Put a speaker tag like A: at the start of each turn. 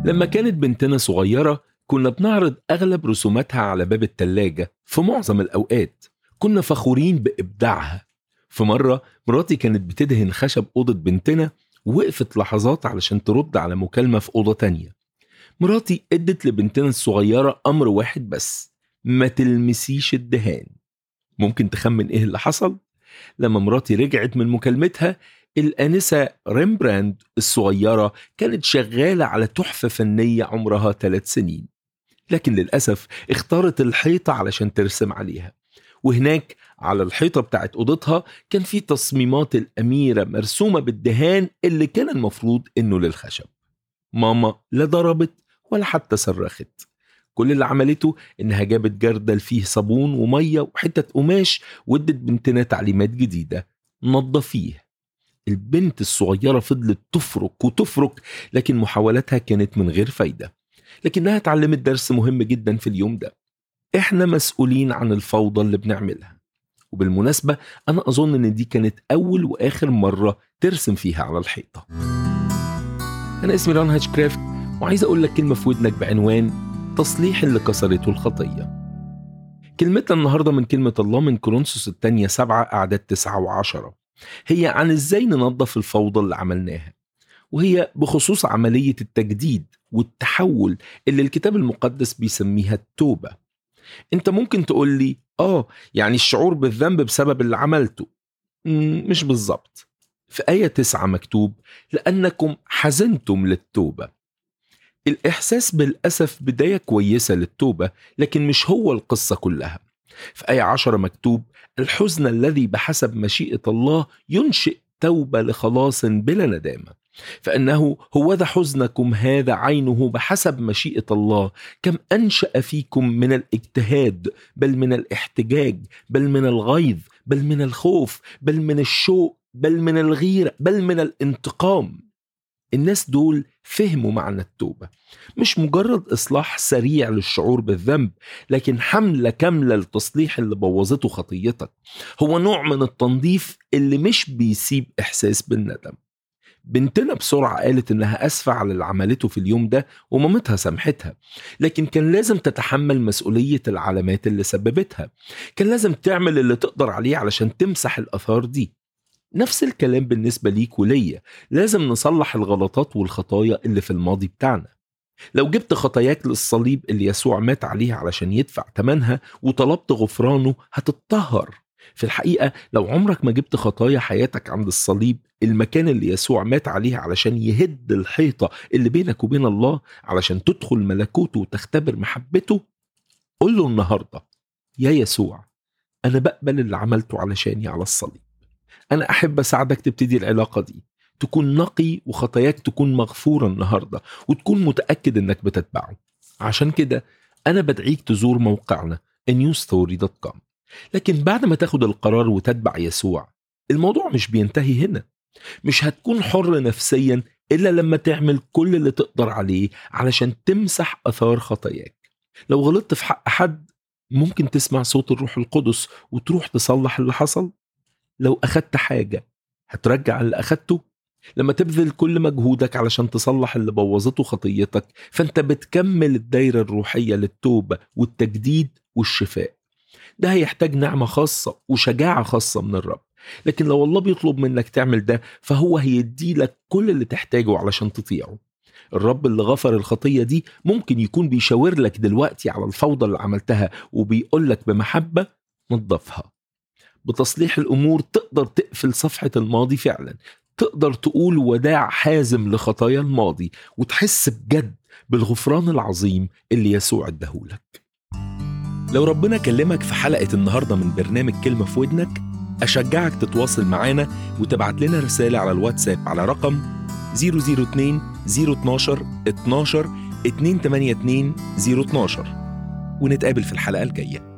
A: لما كانت بنتنا صغيرة كنا بنعرض أغلب رسوماتها على باب التلاجة في معظم الأوقات كنا فخورين بإبداعها في مرة مراتي كانت بتدهن خشب أوضة بنتنا ووقفت لحظات علشان ترد على مكالمة في أوضة تانية مراتي ادت لبنتنا الصغيرة أمر واحد بس ما تلمسيش الدهان ممكن تخمن ايه اللي حصل؟ لما مراتي رجعت من مكالمتها الآنسة ريمبراند الصغيرة كانت شغالة على تحفة فنية عمرها ثلاث سنين لكن للأسف اختارت الحيطة علشان ترسم عليها وهناك على الحيطة بتاعت أوضتها كان في تصميمات الأميرة مرسومة بالدهان اللي كان المفروض إنه للخشب ماما لا ضربت ولا حتى صرخت كل اللي عملته إنها جابت جردل فيه صابون ومية وحتة قماش وادت بنتنا تعليمات جديدة نظفيه البنت الصغيرة فضلت تفرك وتفرك لكن محاولاتها كانت من غير فايدة لكنها اتعلمت درس مهم جدا في اليوم ده احنا مسؤولين عن الفوضى اللي بنعملها وبالمناسبة أنا أظن إن دي كانت أول وآخر مرة ترسم فيها على الحيطة أنا اسمي ران هاتشكرافت وعايز أقول لك كلمة في ودنك بعنوان تصليح اللي كسرته الخطية كلمتنا النهاردة من كلمة الله من كورنثوس الثانية سبعة أعداد تسعة وعشرة هي عن إزاي ننظف الفوضى اللي عملناها وهي بخصوص عملية التجديد والتحول اللي الكتاب المقدس بيسميها التوبة انت ممكن تقول لي اه يعني الشعور بالذنب بسبب اللي عملته مم، مش بالظبط في آية تسعة مكتوب لأنكم حزنتم للتوبة الإحساس بالأسف بداية كويسة للتوبة لكن مش هو القصة كلها في آية عشرة مكتوب الحزن الذي بحسب مشيئة الله ينشئ توبة لخلاص بلا ندامة فإنه هو ذا حزنكم هذا عينه بحسب مشيئة الله كم أنشأ فيكم من الاجتهاد بل من الاحتجاج بل من الغيظ بل من الخوف بل من الشوق بل من الغيرة بل من الانتقام الناس دول فهموا معنى التوبة مش مجرد إصلاح سريع للشعور بالذنب لكن حملة كاملة لتصليح اللي بوظته خطيتك هو نوع من التنظيف اللي مش بيسيب إحساس بالندم بنتنا بسرعة قالت إنها أسفة على اللي عملته في اليوم ده ومامتها سامحتها لكن كان لازم تتحمل مسؤولية العلامات اللي سببتها كان لازم تعمل اللي تقدر عليه علشان تمسح الآثار دي نفس الكلام بالنسبة ليك وليا لازم نصلح الغلطات والخطايا اللي في الماضي بتاعنا لو جبت خطاياك للصليب اللي يسوع مات عليه علشان يدفع تمنها وطلبت غفرانه هتتطهر في الحقيقة لو عمرك ما جبت خطايا حياتك عند الصليب المكان اللي يسوع مات عليه علشان يهد الحيطة اللي بينك وبين الله علشان تدخل ملكوته وتختبر محبته قل له النهاردة يا يسوع أنا بقبل اللي عملته علشاني على الصليب أنا أحب أساعدك تبتدي العلاقة دي تكون نقي وخطاياك تكون مغفورة النهاردة وتكون متأكد إنك بتتبعه عشان كده أنا بدعيك تزور موقعنا newstory.com لكن بعد ما تاخد القرار وتتبع يسوع الموضوع مش بينتهي هنا مش هتكون حر نفسيا إلا لما تعمل كل اللي تقدر عليه علشان تمسح أثار خطاياك لو غلطت في حق حد ممكن تسمع صوت الروح القدس وتروح تصلح اللي حصل لو أخدت حاجة هترجع اللي أخدته لما تبذل كل مجهودك علشان تصلح اللي بوظته خطيتك فانت بتكمل الدايرة الروحية للتوبة والتجديد والشفاء ده هيحتاج نعمة خاصة وشجاعة خاصة من الرب لكن لو الله بيطلب منك تعمل ده فهو هيدي لك كل اللي تحتاجه علشان تطيعه الرب اللي غفر الخطية دي ممكن يكون بيشاور لك دلوقتي على الفوضى اللي عملتها وبيقول لك بمحبة نظفها بتصليح الأمور تقدر تقفل صفحة الماضي فعلا تقدر تقول وداع حازم لخطايا الماضي وتحس بجد بالغفران العظيم اللي يسوع اداهولك لو ربنا كلمك في حلقة النهاردة من برنامج كلمة في ودنك أشجعك تتواصل معانا وتبعت لنا رسالة على الواتساب على رقم 002 012 12 282 012 ونتقابل في الحلقة الجاية